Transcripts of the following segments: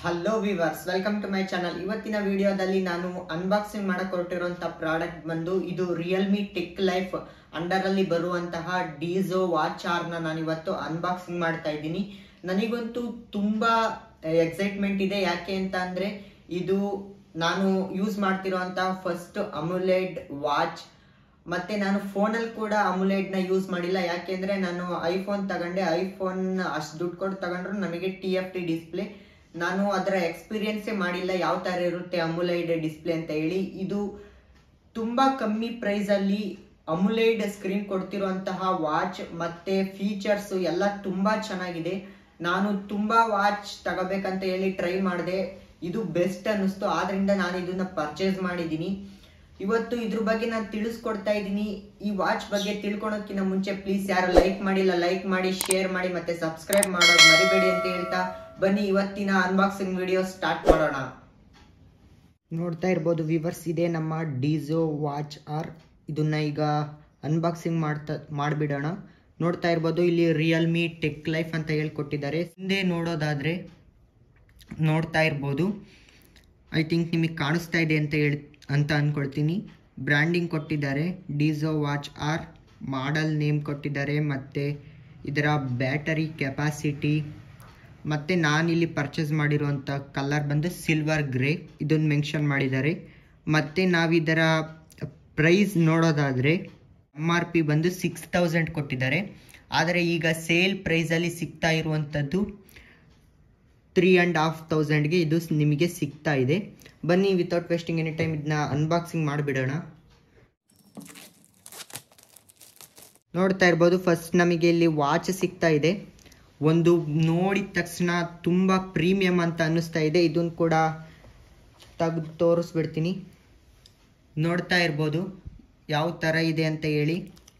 hello viewers welcome to my channel ಇವತ್ತಿನ ವಿಡಿಯೋದಲ್ಲಿ ನಾನು ಅನ್ಬಾಕ್ಸಿಂಗ್ ಮಾಡಕ್ ಹೊರಟಿರುವಂತಹ ಪ್ರಾಡಕ್ಟ್ ಬಂದು ಇದು ರಿಯಲ್ಮಿ ಟೆಕ್ ಲೈಫ್ ಅಂಡರ್ ಅಲ್ಲಿ ಬರುವಂತಹ ಡೀಸೋ ವಾಚ್ ಆರ್ ನ ನಾನು ಇವತ್ತು ಅನ್ಬಾಕ್ಸಿಂಗ್ ಮಾಡ್ತಾ ಇದ್ದೀನಿ ನನಗಂತೂ ತುಂಬಾ ಎಕ್ಸೈಟ್ಮೆಂಟ್ ಇದೆ ಯಾಕೆ ಅಂತ ಅಂದ್ರೆ ಇದು ನಾನು ಯೂಸ್ ಮಾಡ್ತಿರುವಂತಹ ಫಸ್ಟ್ ಅಮ್ಯುಲೆಡ್ ವಾಚ್ ಮತ್ತೆ ನಾನು ಫೋನಲ್ಲಿ ಕೂಡ ಅಮುಲೇಡ್ ನ ಯೂಸ್ ಮಾಡಿಲ್ಲ ಯಾಕೆಂದ್ರೆ ನಾನು ಐಫೋನ್ ತಗೊಂಡೆ ಐಫೋನ್ ಅಷ್ಟು ದುಡ್ಡು ಕೊಟ್ಟು ತಗೊಂಡ್ರು ನಮಗೆ ಟಿ ಎಫ್ ಟಿ ಡಿಸ್ಪ್ಲೇ ನಾನು ಅದರ ಎಕ್ಸ್ಪೀರಿಯನ್ಸೇ ಮಾಡಿಲ್ಲ ಯಾವ ತರ ಇರುತ್ತೆ ಅಮುಲೈಡ್ ಡಿಸ್ಪ್ಲೇ ಅಂತ ಹೇಳಿ ಇದು ತುಂಬಾ ಕಮ್ಮಿ ಪ್ರೈಸ್ ಅಲ್ಲಿ ಅಮುಲೈಡ್ ಸ್ಕ್ರೀನ್ ಕೊಡ್ತಿರುವಂತಹ ವಾಚ್ ಮತ್ತೆ ಫೀಚರ್ಸ್ ಎಲ್ಲ ತುಂಬಾ ಚೆನ್ನಾಗಿದೆ ನಾನು ತುಂಬಾ ವಾಚ್ ತಗೋಬೇಕಂತ ಹೇಳಿ ಟ್ರೈ ಮಾಡಿದೆ ಇದು ಬೆಸ್ಟ್ ಅನ್ನಿಸ್ತು ಆದ್ರಿಂದ ನಾನು ಇದನ್ನ ಪರ್ಚೇಸ್ ಮಾಡಿದ್ದೀನಿ ಇವತ್ತು ಇದ್ರ ಬಗ್ಗೆ ನಾನು ತಿಳಿಸ್ಕೊಡ್ತಾ ಇದ್ದೀನಿ ಈ ವಾಚ್ ಬಗ್ಗೆ ತಿಳ್ಕೊಳೋಕ್ಕಿಂತ ಮುಂಚೆ ಪ್ಲೀಸ್ ಯಾರು ಲೈಕ್ ಮಾಡಿಲ್ಲ ಲೈಕ್ ಮಾಡಿ ಶೇರ್ ಮಾಡಿ ಮತ್ತೆ ಸಬ್ಸ್ಕ್ರೈಬ್ ಮಾಡೋದು ಮರಿಬೇಡಿ ಅಂತ ಹೇಳ್ತಾ ಬನ್ನಿ ಇವತ್ತಿನ ಅನ್ಬಾಕ್ಸಿಂಗ್ ವಿಡಿಯೋ ಸ್ಟಾರ್ಟ್ ಮಾಡೋಣ ನೋಡ್ತಾ ಇರ್ಬೋದು ವಿವರ್ಸ್ ಇದೆ ನಮ್ಮ ಡೀಸೋ ವಾಚ್ ಆರ್ ಇದನ್ನ ಈಗ ಅನ್ಬಾಕ್ಸಿಂಗ್ ಮಾಡ್ತಾ ಮಾಡಿಬಿಡೋಣ ನೋಡ್ತಾ ಇರ್ಬೋದು ಇಲ್ಲಿ ರಿಯಲ್ಮಿ ಟೆಕ್ ಲೈಫ್ ಅಂತ ಹೇಳ್ಕೊಟ್ಟಿದ್ದಾರೆ ಹಿಂದೆ ನೋಡೋದಾದ್ರೆ ನೋಡ್ತಾ ಇರ್ಬೋದು ಐ ಥಿಂಕ್ ನಿಮಗೆ ಕಾಣಿಸ್ತಾ ಇದೆ ಅಂತ ಹೇಳಿ ಅಂತ ಅಂದ್ಕೊಳ್ತೀನಿ ಬ್ರ್ಯಾಂಡಿಂಗ್ ಕೊಟ್ಟಿದ್ದಾರೆ Dizo watch R model name ಕೊಟ್ಟಿದ್ದಾರೆ ಮತ್ತು ಇದರ ಬ್ಯಾಟರಿ ಕೆಪಾಸಿಟಿ ಮತ್ತು ನಾನಿಲ್ಲಿ ಪರ್ಚೇಸ್ ಮಾಡಿರುವಂಥ ಕಲರ್ ಬಂದು ಸಿಲ್ವರ್ ಗ್ರೇ ಇದನ್ನು ಮೆನ್ಷನ್ ಮಾಡಿದ್ದಾರೆ ಮತ್ತು ನಾವಿದರ ಪ್ರೈಸ್ ನೋಡೋದಾದರೆ ಎಮ್ ಆರ್ ಪಿ ಬಂದು ಸಿಕ್ಸ್ ತೌಸಂಡ್ ಕೊಟ್ಟಿದ್ದಾರೆ ಆದರೆ ಈಗ ಸೇಲ್ ಪ್ರೈಸಲ್ಲಿ ಸಿಗ್ತಾ ಇರುವಂಥದ್ದು ತ್ರೀ ಆ್ಯಂಡ್ ಹಾಫ್ ತೌಸಂಡ್ಗೆ ಇದು ನಿಮಗೆ ಸಿಗ್ತಾ ಇದೆ ಬನ್ನಿ ವಿತೌಟ್ ವೇಸ್ಟಿಂಗ್ ಎನಿ ಟೈಮ್ ಇದನ್ನ ಅನ್ಬಾಕ್ಸಿಂಗ್ ಮಾಡಿಬಿಡೋಣ ನೋಡ್ತಾ ಇರ್ಬೋದು ಫಸ್ಟ್ ನಮಗೆ ಇಲ್ಲಿ ವಾಚ್ ಸಿಗ್ತಾ ಇದೆ ಒಂದು ನೋಡಿದ ತಕ್ಷಣ ತುಂಬ ಪ್ರೀಮಿಯಂ ಅಂತ ಅನ್ನಿಸ್ತಾ ಇದೆ ಇದನ್ನು ಕೂಡ ತೆಗೆದು ತೋರಿಸ್ಬಿಡ್ತೀನಿ ನೋಡ್ತಾ ಇರ್ಬೋದು ಯಾವ ಥರ ಇದೆ ಅಂತ ಹೇಳಿ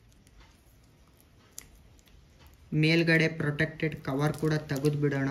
ಮೇಲ್ಗಡೆ ಪ್ರೊಟೆಕ್ಟೆಡ್ ಕವರ್ ಕೂಡ ತೆಗೆದು ಬಿಡೋಣ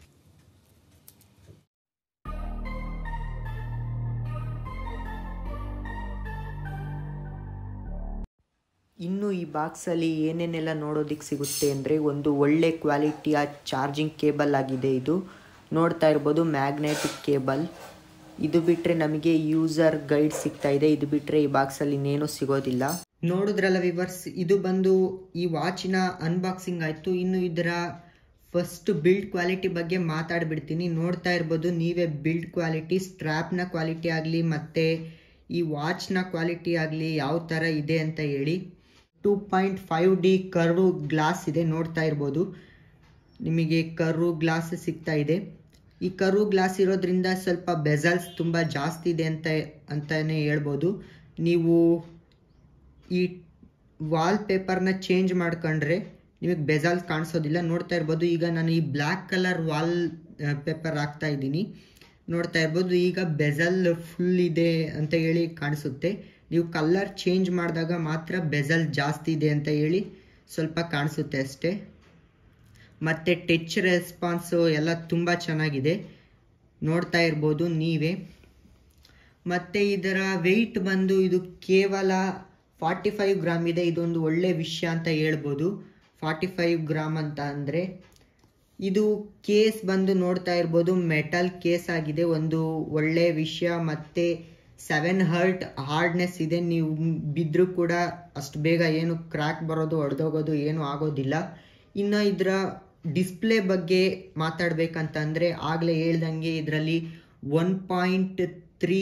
ಇನ್ನು ಈ ಬಾಕ್ಸಲ್ಲಿ ಏನೇನೆಲ್ಲ ನೋಡೋದಕ್ಕೆ ಸಿಗುತ್ತೆ ಅಂದರೆ ಒಂದು ಒಳ್ಳೆ ಕ್ವಾಲಿಟಿಯ ಚಾರ್ಜಿಂಗ್ ಕೇಬಲ್ ಆಗಿದೆ ಇದು ನೋಡ್ತಾ ಇರ್ಬೋದು ಮ್ಯಾಗ್ನೆಟಿಕ್ ಕೇಬಲ್ ಇದು ಬಿಟ್ಟರೆ ನಮಗೆ ಯೂಸರ್ ಗೈಡ್ ಸಿಗ್ತಾ ಇದೆ ಇದು ಬಿಟ್ಟರೆ ಈ ಬಾಕ್ಸಲ್ಲಿ ಇನ್ನೇನು ಸಿಗೋದಿಲ್ಲ ನೋಡಿದ್ರಲ್ಲ ವಿವರ್ಸ್ ಇದು ಬಂದು ಈ ವಾಚಿನ ಅನ್ಬಾಕ್ಸಿಂಗ್ ಆಯಿತು ಇನ್ನು ಇದರ ಫಸ್ಟ್ ಬಿಲ್ಡ್ ಕ್ವಾಲಿಟಿ ಬಗ್ಗೆ ಮಾತಾಡ್ಬಿಡ್ತೀನಿ ನೋಡ್ತಾ ಇರ್ಬೋದು ನೀವೇ ಬಿಲ್ಡ್ ಕ್ವಾಲಿಟಿ ಸ್ಟ್ರ್ಯಾಪ್ನ ಕ್ವಾಲಿಟಿ ಆಗಲಿ ಮತ್ತು ಈ ವಾಚ್ನ ಕ್ವಾಲಿಟಿ ಆಗಲಿ ಯಾವ ಥರ ಇದೆ ಅಂತ ಹೇಳಿ two point five D curve glass ಇದೆ ನೋಡ್ತಾ ಇರ್ಬೋದು ನಿಮಗೆ ಕರ್ವ್ ಗ್ಲಾಸ್ ಸಿಗ್ತಾ ಇದೆ ಈ ಕರ್ವ್ ಗ್ಲಾಸ್ ಇರೋದ್ರಿಂದ ಸ್ವಲ್ಪ ಬೆಸಲ್ಸ್ ತುಂಬ ಜಾಸ್ತಿ ಇದೆ ಅಂತ ಅಂತಲೇ ಹೇಳ್ಬೋದು ನೀವು ಈ ವಾಲ್ ಪೇಪರ್ನ ಚೇಂಜ್ ಮಾಡ್ಕೊಂಡ್ರೆ ನಿಮಗೆ ಬೆಸಲ್ಸ್ ಕಾಣಿಸೋದಿಲ್ಲ ನೋಡ್ತಾ ಇರ್ಬೋದು ಈಗ ನಾನು ಈ ಬ್ಲ್ಯಾಕ್ ಕಲರ್ ವಾಲ್ ಪೇಪರ್ ಹಾಕ್ತಾ ಇದ್ದೀನಿ ನೋಡ್ತಾ ಇರ್ಬೋದು ಈಗ ಬೆಸಲ್ ಫುಲ್ ಇದೆ ಅಂತ ಹೇಳಿ ಕಾಣಿಸುತ್ತೆ ನೀವು ಕಲರ್ ಚೇಂಜ್ ಮಾಡಿದಾಗ ಮಾತ್ರ ಬೆಸಲ್ ಜಾಸ್ತಿ ಇದೆ ಅಂತ ಹೇಳಿ ಸ್ವಲ್ಪ ಕಾಣಿಸುತ್ತೆ ಅಷ್ಟೇ ಮತ್ತು ಟಚ್ ರೆಸ್ಪಾನ್ಸು ಎಲ್ಲ ತುಂಬ ಚೆನ್ನಾಗಿದೆ ನೋಡ್ತಾ ಇರ್ಬೋದು ನೀವೇ ಮತ್ತು ಇದರ ವೆಯ್ಟ್ ಬಂದು ಇದು ಕೇವಲ ಫಾರ್ಟಿ ಫೈವ್ ಗ್ರಾಮ್ ಇದೆ ಇದೊಂದು ಒಳ್ಳೆ ವಿಷಯ ಅಂತ ಹೇಳ್ಬೋದು ಫಾರ್ಟಿ ಫೈವ್ ಗ್ರಾಮ್ ಅಂತ ಅಂದರೆ ಇದು ಕೇಸ್ ಬಂದು ನೋಡ್ತಾ ಇರ್ಬೋದು ಮೆಟಲ್ ಕೇಸ್ ಆಗಿದೆ ಒಂದು ಒಳ್ಳೆ ವಿಷಯ ಮತ್ತು ಸೆವೆನ್ ಹರ್ಟ್ ಹಾರ್ಡ್ನೆಸ್ ಇದೆ ನೀವು ಬಿದ್ದರೂ ಕೂಡ ಅಷ್ಟು ಬೇಗ ಏನು ಕ್ರ್ಯಾಕ್ ಬರೋದು ಒಡೆದೋಗೋದು ಏನು ಆಗೋದಿಲ್ಲ ಇನ್ನು ಇದರ ಡಿಸ್ಪ್ಲೇ ಬಗ್ಗೆ ಮಾತಾಡಬೇಕಂತಂದರೆ ಆಗಲೇ ಹೇಳ್ದಂಗೆ ಇದರಲ್ಲಿ one point three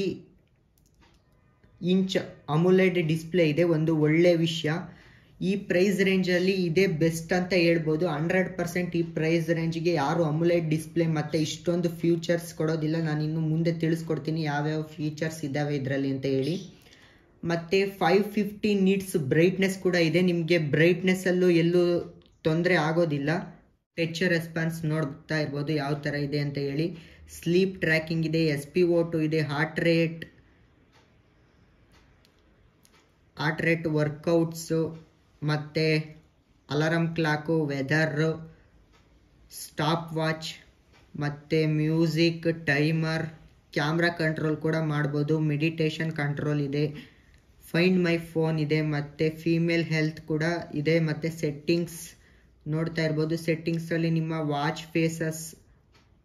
inch AMOLED display ಇದೆ ಒಂದು ಒಳ್ಳೆ ವಿಷಯ ಈ ಪ್ರೈಸ್ ರೇಂಜಲ್ಲಿ ಇದೇ ಬೆಸ್ಟ್ ಅಂತ ಹೇಳ್ಬೋದು ಹಂಡ್ರೆಡ್ ಪರ್ಸೆಂಟ್ ಈ ಪ್ರೈಸ್ ರೇಂಜ್ಗೆ ಯಾರು ಅಮುಲೆಡ್ ಡಿಸ್ಪ್ಲೇ ಮತ್ತು ಇಷ್ಟೊಂದು ಫ್ಯೂಚರ್ಸ್ ಕೊಡೋದಿಲ್ಲ ನಾನು ಇನ್ನು ಮುಂದೆ ತಿಳಿಸ್ಕೊಡ್ತೀನಿ ಯಾವ್ಯಾವ ಫೀಚರ್ಸ್ ಇದ್ದಾವೆ ಇದರಲ್ಲಿ ಅಂತ ಹೇಳಿ ಮತ್ತು ಫೈವ್ ಫಿಫ್ಟಿ ನೀಟ್ಸ್ ಬ್ರೈಟ್ನೆಸ್ ಕೂಡ ಇದೆ ನಿಮಗೆ ಬ್ರೈಟ್ನೆಸ್ಸಲ್ಲೂ ಎಲ್ಲೂ ತೊಂದರೆ ಆಗೋದಿಲ್ಲ ಟಚ್ ರೆಸ್ಪಾನ್ಸ್ ನೋಡ್ತಾ ಇರ್ಬೋದು ಯಾವ ಥರ ಇದೆ ಅಂತ ಹೇಳಿ ಸ್ಲೀಪ್ ಟ್ರ್ಯಾಕಿಂಗ್ ಇದೆ ಎಸ್ ಪಿ ಓ ಟು ಇದೆ heart rate heart rate workouts ಮತ್ತು alarm clock weather stopwatch ಮತ್ತು ಮ್ಯೂಸಿಕ್ ಟೈಮರ್ ಕ್ಯಾಮ್ರಾ ಕಂಟ್ರೋಲ್ ಕೂಡ ಮಾಡ್ಬೋದು ಮೆಡಿಟೇಷನ್ ಕಂಟ್ರೋಲ್ ಇದೆ ಫೈಂಡ್ ಮೈ ಫೋನ್ ಇದೆ ಮತ್ತು ಫೀಮೇಲ್ ಹೆಲ್ತ್ ಕೂಡ ಇದೆ ಮತ್ತು ಸೆಟ್ಟಿಂಗ್ಸ್ ನೋಡ್ತಾ ಇರ್ಬೋದು ಸೆಟ್ಟಿಂಗ್ಸಲ್ಲಿ ನಿಮ್ಮ ವಾಚ್ ಫೇಸಸ್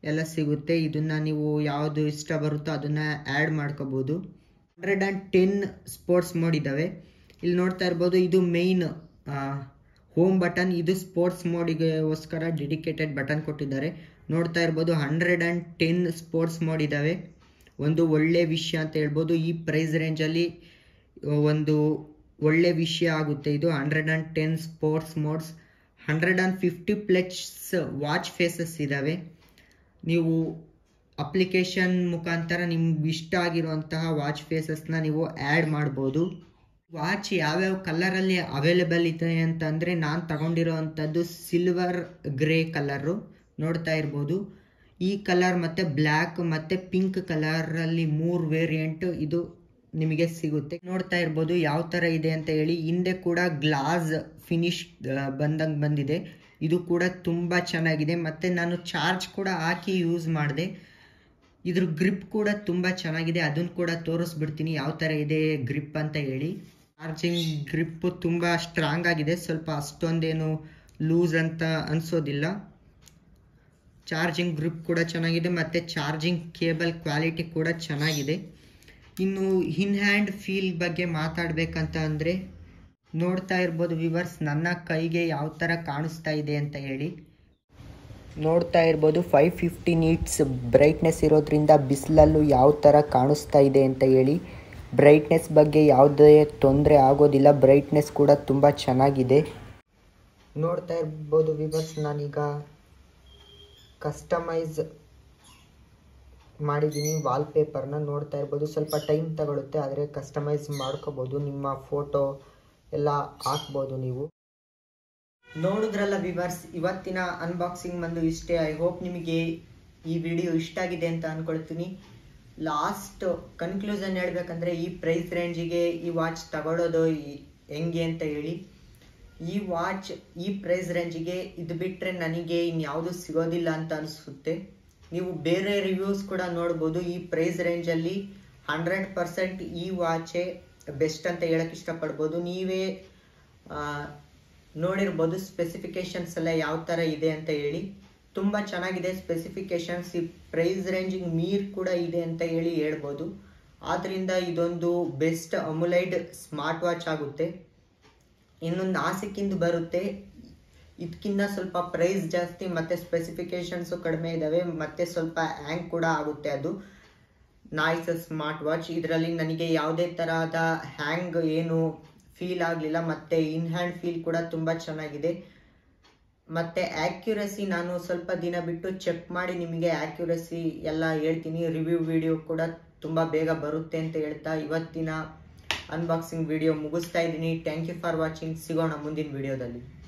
ಎಲ್ಲ ಸಿಗುತ್ತೆ ಇದನ್ನ ನೀವು ಯಾವುದು ಇಷ್ಟ ಬರುತ್ತೋ ಅದನ್ನ ಆ್ಯಡ್ ಮಾಡ್ಕೋಬೋದು hundred and ten sports mode ಇದ್ದಾವೆ ಇಲ್ಲಿ ನೋಡ್ತಾ ಇರ್ಬೋದು ಇದು ಮೇಯ್ನ್ ಹೋಮ್ ಬಟನ್ ಇದು ಸ್ಪೋರ್ಟ್ಸ್ ಮೋಡಿಗೋಸ್ಕರ ಡೆಡಿಕೇಟೆಡ್ ಬಟನ್ ಕೊಟ್ಟಿದ್ದಾರೆ ನೋಡ್ತಾ ಇರ್ಬೋದು hundred and ten sports mode ಇದ್ದಾವೆ ಒಂದು ಒಳ್ಳೆ ವಿಷಯ ಅಂತ ಹೇಳ್ಬೋದು ಈ ಪ್ರೈಸ್ ರೇಂಜಲ್ಲಿ ಒಂದು ಒಳ್ಳೆ ವಿಷಯ ಆಗುತ್ತೆ ಇದು hundred and ten sports modes hundred and fifty plus watch faces ಇದ್ದಾವೆ ನೀವು ಅಪ್ಲಿಕೇಶನ್ ಮುಖಾಂತರ ನಿಮ್ಗೆ ಇಷ್ಟ ಆಗಿರುವಂತಹ ವಾಚ್ ಫೇಸಸ್ನ ನೀವು ಆ್ಯಡ್ ಮಾಡ್ಬೋದು ವಾಚ್ ಯಾವ್ಯಾವ ಕಲರಲ್ಲಿ ಅವೈಲೇಬಲ್ ಇದೆ ಅಂತಂದರೆ ನಾನು ತಗೊಂಡಿರೋವಂಥದ್ದು ಸಿಲ್ವರ್ ಗ್ರೇ ಕಲರು ನೋಡ್ತಾ ಇರ್ಬೋದು ಈ ಕಲರ್ ಮತ್ತು ಬ್ಲ್ಯಾಕ್ ಮತ್ತು ಪಿಂಕ್ ಕಲರಲ್ಲಿ ಮೂರು ವೇರಿಯಂಟ್ ಇದು ನಿಮಗೆ ಸಿಗುತ್ತೆ ನೋಡ್ತಾ ಇರ್ಬೋದು ಯಾವ ಥರ ಇದೆ ಅಂತ ಹೇಳಿ ಹಿಂದೆ ಕೂಡ ಗ್ಲಾಸ್ ಫಿನಿಶ್ ಬಂದಂಗೆ ಬಂದಿದೆ ಇದು ಕೂಡ ತುಂಬ ಚೆನ್ನಾಗಿದೆ ಮತ್ತು ನಾನು ಚಾರ್ಜ್ ಕೂಡ ಹಾಕಿ ಯೂಸ್ ಮಾಡಿದೆ ಇದ್ರ ಗ್ರಿಪ್ ಕೂಡ ತುಂಬ ಚೆನ್ನಾಗಿದೆ ಅದನ್ನು ಕೂಡ ತೋರಿಸ್ಬಿಡ್ತೀನಿ ಯಾವ ಥರ ಇದೆ ಗ್ರಿಪ್ ಅಂತ ಹೇಳಿ ಚಾರ್ಜಿಂಗ್ ಗ್ರಿಪ್ ತುಂಬ ಸ್ಟ್ರಾಂಗ್ ಆಗಿದೆ ಸ್ವಲ್ಪ ಅಷ್ಟೊಂದೇನು ಲೂಸ್ ಅಂತ ಅನಿಸೋದಿಲ್ಲ ಚಾರ್ಜಿಂಗ್ ಗ್ರಿಪ್ ಕೂಡ ಚೆನ್ನಾಗಿದೆ ಮತ್ತು ಚಾರ್ಜಿಂಗ್ ಕೇಬಲ್ ಕ್ವಾಲಿಟಿ ಕೂಡ ಚೆನ್ನಾಗಿದೆ ಇನ್ನು ಇನ್ ಹ್ಯಾಂಡ್ ಫೀಲ್ ಬಗ್ಗೆ ಮಾತಾಡಬೇಕಂತ ಅಂದರೆ ನೋಡ್ತಾ ಇರ್ಬೋದು ವಿವರ್ಸ್ ನನ್ನ ಕೈಗೆ ಯಾವ ಥರ ಕಾಣಿಸ್ತಾ ಇದೆ ಅಂತ ಹೇಳಿ ನೋಡ್ತಾ ಇರ್ಬೋದು ಫೈವ್ ಫಿಫ್ಟಿ ನೀಟ್ಸ್ ಬ್ರೈಟ್ನೆಸ್ ಇರೋದ್ರಿಂದ ಬಿಸಿಲಲ್ಲೂ ಯಾವ ಥರ ಕಾಣಿಸ್ತಾ ಇದೆ ಅಂತ ಹೇಳಿ ಬ್ರೈಟ್ನೆಸ್ ಬಗ್ಗೆ ಯಾವುದೇ ತೊಂದರೆ ಆಗೋದಿಲ್ಲ ಬ್ರೈಟ್ನೆಸ್ ಕೂಡ ತುಂಬ ಚೆನ್ನಾಗಿದೆ ನೋಡ್ತಾ ಇರ್ಬೋದು ವಿವರ್ಸ್ ನಾನೀಗ ಕಸ್ಟಮೈಸ್ ಮಾಡಿದ್ದೀನಿ ವಾಲ್ಪೇಪರ್ನ ನೋಡ್ತಾ ಇರ್ಬೋದು ಸ್ವಲ್ಪ ಟೈಮ್ ತಗೊಳುತ್ತೆ ಆದರೆ ಕಸ್ಟಮೈಸ್ ಮಾಡ್ಕೋಬೋದು ನಿಮ್ಮ ಫೋಟೋ ಎಲ್ಲ ಹಾಕ್ಬೋದು ನೀವು ನೋಡಿದ್ರಲ್ಲ ವಿವರ್ಸ್ ಇವತ್ತಿನ ಅನ್ಬಾಕ್ಸಿಂಗ್ ಬಂದು ಇಷ್ಟೇ ಐ ಹೋಪ್ ನಿಮಗೆ ಈ ವಿಡಿಯೋ ಇಷ್ಟ ಆಗಿದೆ ಅಂತ ಅನ್ಕೊಳ್ತೀನಿ ಲಾಸ್ಟ್ ಕನ್ಕ್ಲೂಷನ್ ಹೇಳ್ಬೇಕಂದ್ರೆ ಈ ಪ್ರೈಸ್ ರೇಂಜಿಗೆ ಈ ವಾಚ್ ತಗೊಳ್ಳೋದು ಈ- ಹೆಂಗೆ ಅಂತ ಹೇಳಿ ಈ ವಾಚ್ ಈ ಪ್ರೈಸ್ ರೇಂಜಿಗೆ ಇದು ಬಿಟ್ಟರೆ ನನಗೆ ಇನ್ಯಾವುದು ಸಿಗೋದಿಲ್ಲ ಅಂತ ಅನಿಸುತ್ತೆ ನೀವು ಬೇರೆ ರಿವ್ಯೂಸ್ ಕೂಡ ನೋಡ್ಬೋದು ಈ ಪ್ರೈಸ್ ರೇಂಜಲ್ಲಿ ಹಂಡ್ರೆಡ್ ಪರ್ಸೆಂಟ್ ಈ ವಾಚೇ ಬೆಸ್ಟ್ ಅಂತ ಹೇಳಕ್ ಇಷ್ಟಪಡ್ಬೋದು ನೀವೇ ಆ, ನೋಡಿರ್ಬೋದು ಸ್ಪೆಸಿಫಿಕೇಶನ್ಸ್ ಎಲ್ಲ ಯಾವ ಥರ ಇದೆ ಅಂತ ಹೇಳಿ ತುಂಬ ಚೆನ್ನಾಗಿದೆ ಸ್ಪೆಸಿಫಿಕೇಶನ್ಸ್ ಈ ಪ್ರೈಸ್ ರೇಂಜಿಗೆ ಮೀರ್ ಕೂಡ ಇದೆ ಅಂತ ಹೇಳಿ ಹೇಳ್ಬೋದು ಆದ್ದರಿಂದ ಇದೊಂದು ಬೆಸ್ಟ್ ಅಮುಲೈಡ್ ಸ್ಮಾರ್ಟ್ ವಾಚ್ ಆಗುತ್ತೆ ಇನ್ನೊಂದು ನಾಸಿಕ್ಕಿಂದು ಬರುತ್ತೆ ಇದಕ್ಕಿಂತ ಸ್ವಲ್ಪ ಪ್ರೈಸ್ ಜಾಸ್ತಿ ಮತ್ತೆ ಸ್ಪೆಸಿಫಿಕೇಶನ್ಸು ಕಡಿಮೆ ಇದ್ದಾವೆ ಮತ್ತೆ ಸ್ವಲ್ಪ ಹ್ಯಾಂಗ್ ಕೂಡ ಆಗುತ್ತೆ ಅದು ನಾಯ್ಸ್ ಸ್ಮಾರ್ಟ್ ವಾಚ್ ಇದರಲ್ಲಿ ನನಗೆ ಯಾವುದೇ ತರಹದ ಹ್ಯಾಂಗ್ ಏನು ಫೀಲ್ ಆಗಲಿಲ್ಲ ಮತ್ತೆ ಇನ್ ಹ್ಯಾಂಡ್ ಫೀಲ್ ಕೂಡ ತುಂಬ ಚೆನ್ನಾಗಿದೆ ಮತ್ತೆ ಆಕ್ಯುರಸಿ ನಾನು ಸ್ವಲ್ಪ ದಿನ ಬಿಟ್ಟು ಚೆಕ್ ಮಾಡಿ ನಿಮಗೆ ಆಕ್ಯುರಸಿ ಎಲ್ಲ ಹೇಳ್ತೀನಿ ರಿವ್ಯೂ ವಿಡಿಯೋ ಕೂಡ ತುಂಬ ಬೇಗ ಬರುತ್ತೆ ಅಂತ ಹೇಳ್ತಾ ಇವತ್ತಿನ ಅನ್ಬಾಕ್ಸಿಂಗ್ ವಿಡಿಯೋ ಮುಗಿಸ್ತಾ ಇದ್ದೀನಿ ಥ್ಯಾಂಕ್ ಯು ಫಾರ್ ವಾಚಿಂಗ್ ಸಿಗೋಣ ಮುಂದಿನ ವಿಡಿಯೋದಲ್ಲಿ